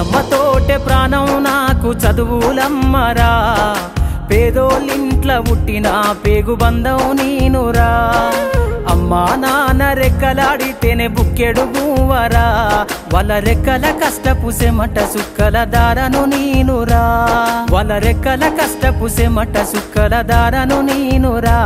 పాటమ్మతోటే ప్రాణం నాకు చదువులమ్మరా పేదోళ్ళింట్ల పుట్టిన పేగు బంధం నేనురా అమ్మా నాన్న రెక్కలాడితేనే బుక్కెడు బూవరా వాళ్ళ రెక్కల కష్టపు సెమట సుక్కల దారను నేనురా వాళ్ళ రెక్కల కష్టపు సెమట సుక్కల దారను నేనురా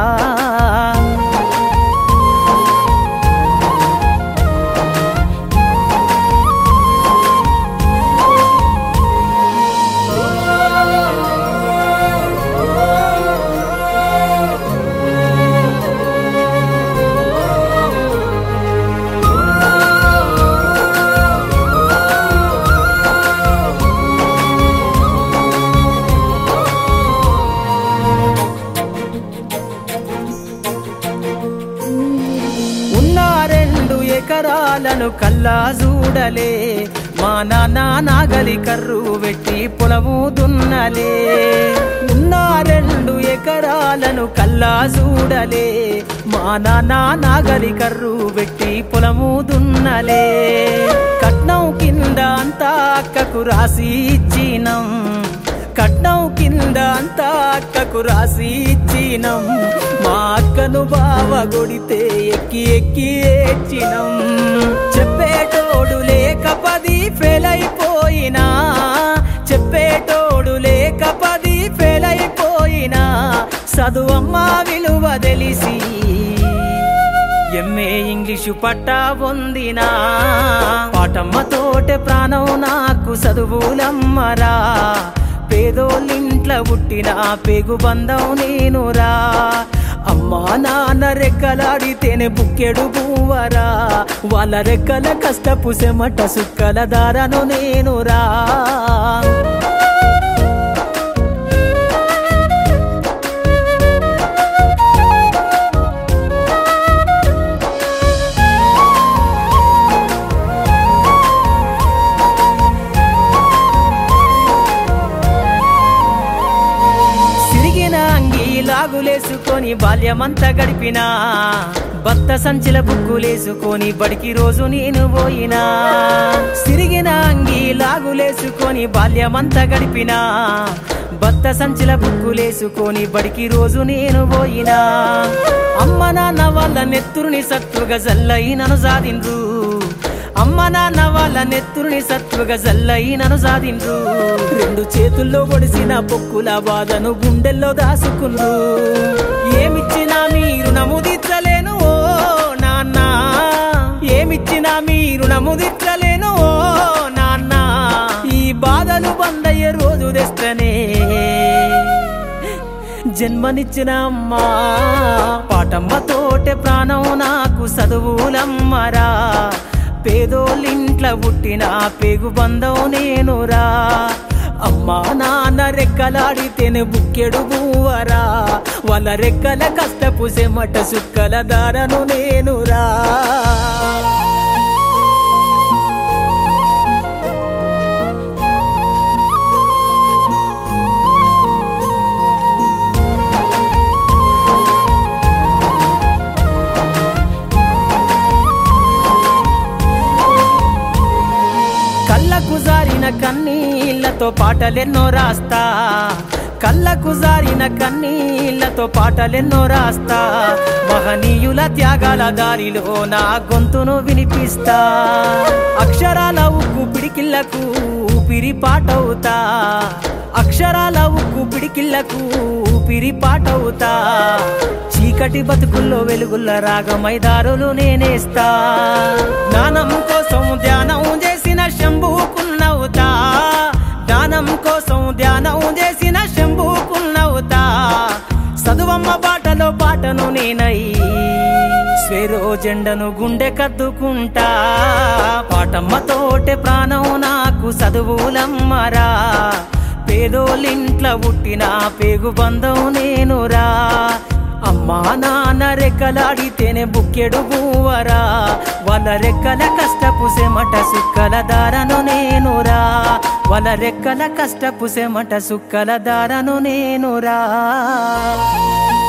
ఉన్న రెండు ఎకరాలను కల్లా చూడలే మా నాన్న నాగలి కర్రు పెట్టి పొలము దున్నలే ఉన్న రెండు ఎకరాలను కల్లా చూడలే మా నాన్న నాగలి కర్రు పెట్టి పొలము దున్నలే కట్నం కింద అంతా అక్కకు రాసి ఇచ్చినం కట్నం కింద అంతా అక్కకు రాసి ఇచ్చినం మా అక్కను బావ కొడితే ఎక్కి ఎక్కి ఏడ్చినం చెప్పేటోడు లేక పది ఫెయిల్ అయిపోయినా చెప్పేటోడు లేక పది ఫెయిల్ అయిపోయినా చదువమ్మ విలువ తెలిసి ఎంఏ ఇంగ్లీషు పట్టా పొందినా పాటమ్మతోటే ప్రాణం నాకు చదువులమ్మరా పేదోళ్ళింట్ల పుట్టిన పేగు బంధం నేనురా అమ్మా నాన్న రెక్కలాడితేనే బుక్కెడు బూవరా వాళ్ళ రెక్కల కష్టపు సెమట సుక్కల దారను నేనురా సిరిగిన అంగి లాగులేసుకొని బాల్యమంతా గడిపినా భర్త సంచిల బుక్కులేసుకొని బడికి రోజు నేను పోయినా సిరిగిన అంగి లాగులేసుకొని బాల్యమంతా గడిపినా భర్త సంచిల బుక్కులేసుకొని బడికి రోజు నేను పోయినా అమ్మ నాన్న వాళ్ళ నెత్తురుని సత్తుగా జల్లయి నన్ను సాధిండ్రు అమ్మ నాన్న వాళ్ళ నెత్తురుని సత్తుగా జల్లయి నన్ను సాధిండ్రు రెండు చేతుల్లో ఒడిసిన పొక్కుల బాధను గుండెల్లో దాసుకుండ్రు ఏమిచ్చినా మీరు నముదిచ్చలేను ఓ నాన్న ఏమిచ్చినా మీరు నముదిచ్చలేను ఓ నాన్న ఈ బాధలు బందయ్యే రోజు తెస్తనే జన్మనిచ్చిన అమ్మా పాటమ్మతోటే ప్రాణం నాకు చదువులమ్మరా పేదోళ్ళింట్ల పుట్టిన పేగు బంధం నేనురా అమ్మా నాన్న రెక్కలాడితేనే బుక్కెడు బూవరా వాళ్ళ రెక్కల కష్టపు సెమట సుక్కల దారను నేనురా కళ్ళకు జారిన కన్నీళ్లతో పాటలెన్నో రాస్తా కళ్ళకు జారిన కన్నీళ్లతో పాటలెన్నో రాస్తా మహనీయుల త్యాగాల దారిలో నా గొంతును వినిపిస్తా అక్షరాల ఉక్కు పిడికిళ్లకు ఊపిరి పాటవుతా అక్షరాల ఉక్కు పిడికిళ్లకు ఊపిరి పాటవుతా చీకటి బతుకుల్లో వెలుగుల్ల రాగమై దారులు నేనేస్తా జ్ఞానం కోసం ధ్యానం చేసిన శంభుకున్నవుతా జ్ఞానం కోసం ధ్యానం చేసిన శంభుకున్నవుతా చదువమ్మ బాటలో పాటను నేనై స్వేరో జెండను గుండె కద్దుకుంటా పాటమ్మతోటే ప్రాణం నాకు చదువులమ్మరా పేదోళ్ళింట్ల పుట్టిన పేగు బంధం నేనురా అమ్మా నాన్న రెక్కలాడితేనే బుక్కెడు బూవరా వాళ్ళ రెక్కల కష్టపు సెమట సుక్కల దారను నేనురా వాళ్ళ రెక్కల కష్టపు సెమట సుక్కల దారను నేనురా